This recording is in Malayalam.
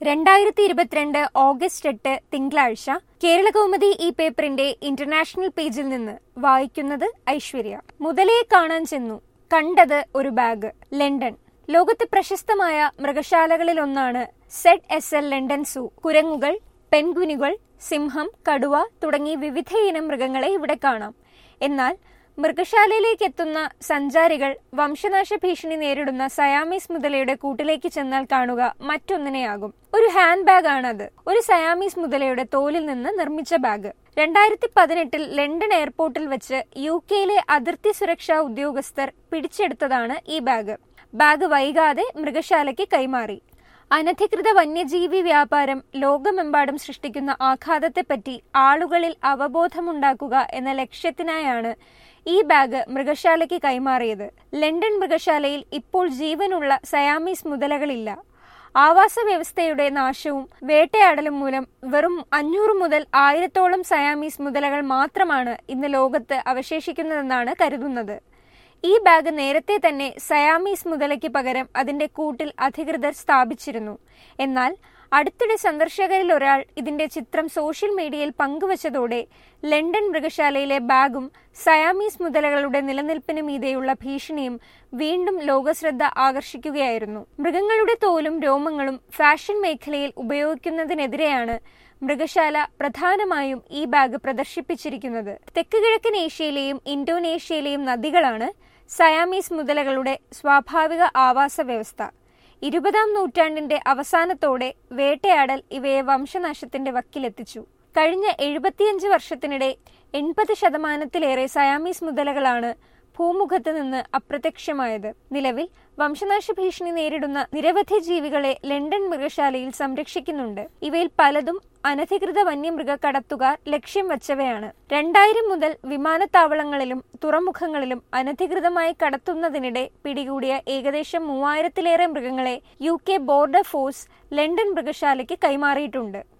രണ്ടായിരത്തി ഇരുപത്തിരണ്ട് ഓഗസ്റ്റ് എട്ട് തിങ്കളാഴ്ച കേരളകൗമുദി ഈ പേപ്പറിന്റെ ഇന്റർനാഷണൽ പേജിൽ നിന്ന് വായിക്കുന്നത് ഐശ്വര്യ മുതലയെ കാണാൻ ചെന്നു കണ്ടത് ഒരു ബാഗ് ലണ്ടൻ ലോകത്തെ പ്രശസ്തമായ മൃഗശാലകളിലൊന്നാണ് Z S L London zoo കുരങ്ങുകൾ പെൻഗ്വിനുകൾ സിംഹം കടുവ തുടങ്ങി വിവിധയിനം മൃഗങ്ങളെ ഇവിടെ കാണാം എന്നാൽ മൃഗശാലയിലേക്ക് എത്തുന്ന സഞ്ചാരികൾ വംശനാശ ഭീഷണി നേരിടുന്ന സയാമീസ് മുതലയുടെ കൂട്ടിലേക്ക് ചെന്നാൽ കാണുക മറ്റൊന്നിനെയാകും ഒരു ഹാൻഡ് ബാഗ് ആണത് ഒരു സയാമീസ് മുതലയുടെ തോലിൽ നിന്ന് നിർമ്മിച്ച ബാഗ് രണ്ടായിരത്തി പതിനെട്ടിൽ ലണ്ടൻ എയർപോർട്ടിൽ വെച്ച് യു കെയിലെ അതിർത്തി സുരക്ഷാ ഉദ്യോഗസ്ഥർ പിടിച്ചെടുത്തതാണ് ഈ ബാഗ് ബാഗ് വൈകാതെ മൃഗശാലയ്ക്ക് കൈമാറി അനധികൃത വന്യജീവി വ്യാപാരം ലോകമെമ്പാടും സൃഷ്ടിക്കുന്ന ആഘാതത്തെപ്പറ്റി ആളുകളിൽ അവബോധമുണ്ടാക്കുക എന്ന ലക്ഷ്യത്തിനായാണ് ഈ ബാഗ് മൃഗശാലയ്ക്ക് കൈമാറിയത് ലണ്ടൻ മൃഗശാലയിൽ ഇപ്പോൾ ജീവനുള്ള സയാമീസ് മുതലകളില്ല ആവാസ വ്യവസ്ഥയുടെ നാശവും വേട്ടയാടലും മൂലം വെറും അഞ്ഞൂറ് മുതൽ ആയിരത്തോളം സയാമീസ് മുതലകൾ മാത്രമാണ് ഇന്ന് ലോകത്ത് അവശേഷിക്കുന്നതെന്നാണ് കരുതുന്നത് ഈ ബാഗ് നേരത്തെ തന്നെ സയാമീസ് മുതലയ്ക്ക് പകരം അതിന്റെ കൂട്ടിൽ അധികൃതർ സ്ഥാപിച്ചിരുന്നു എന്നാൽ അടുത്തിടെ സന്ദർശകരിൽ ഒരാൾ ഇതിന്റെ ചിത്രം സോഷ്യൽ മീഡിയയിൽ പങ്കുവച്ചതോടെ ലണ്ടൻ മൃഗശാലയിലെ ബാഗും സയാമീസ് മുതലകളുടെ നിലനിൽപ്പിന് മീതെയുള്ള ഭീഷണിയും വീണ്ടും ലോകശ്രദ്ധ ആകർഷിക്കുകയായിരുന്നു മൃഗങ്ങളുടെ തോലും രോമങ്ങളും ഫാഷൻ മേഖലയിൽ ഉപയോഗിക്കുന്നതിനെതിരെയാണ് മൃഗശാല പ്രധാനമായും ഈ ബാഗ് പ്രദർശിപ്പിച്ചിരിക്കുന്നത് തെക്ക് കിഴക്കൻ ഏഷ്യയിലെയും ഇന്തോനേഷ്യയിലെയും നദികളാണ് സയാമീസ് മുതലകളുടെ സ്വാഭാവിക ആവാസ വ്യവസ്ഥ ഇരുപതാം നൂറ്റാണ്ടിന്റെ അവസാനത്തോടെ വേട്ടയാടൽ ഇവയെ വംശനാശത്തിന്റെ വക്കിലെത്തിച്ചു കഴിഞ്ഞ എഴുപത്തിയഞ്ച് വർഷത്തിനിടെ എൺപത് ശതമാനത്തിലേറെ സയാമീസ് മുതലകളാണ് ഭൂമുഖത്ത് നിന്ന് അപ്രത്യക്ഷമായത് നിലവിൽ വംശനാശ ഭീഷണി നേരിടുന്ന നിരവധി ജീവികളെ ലണ്ടൻ മൃഗശാലയിൽ സംരക്ഷിക്കുന്നുണ്ട് ഇവയിൽ പലതും അനധികൃത വന്യമൃഗ കടത്തുകാർ ലക്ഷ്യം വച്ചവയാണ് രണ്ടായിരം മുതൽ വിമാനത്താവളങ്ങളിലും തുറമുഖങ്ങളിലും അനധികൃതമായി കടത്തുന്നതിനിടെ പിടികൂടിയ ഏകദേശം മൂവായിരത്തിലേറെ മൃഗങ്ങളെ U K border force London മൃഗശാലയ്ക്ക് കൈമാറിയിട്ടുണ്ട്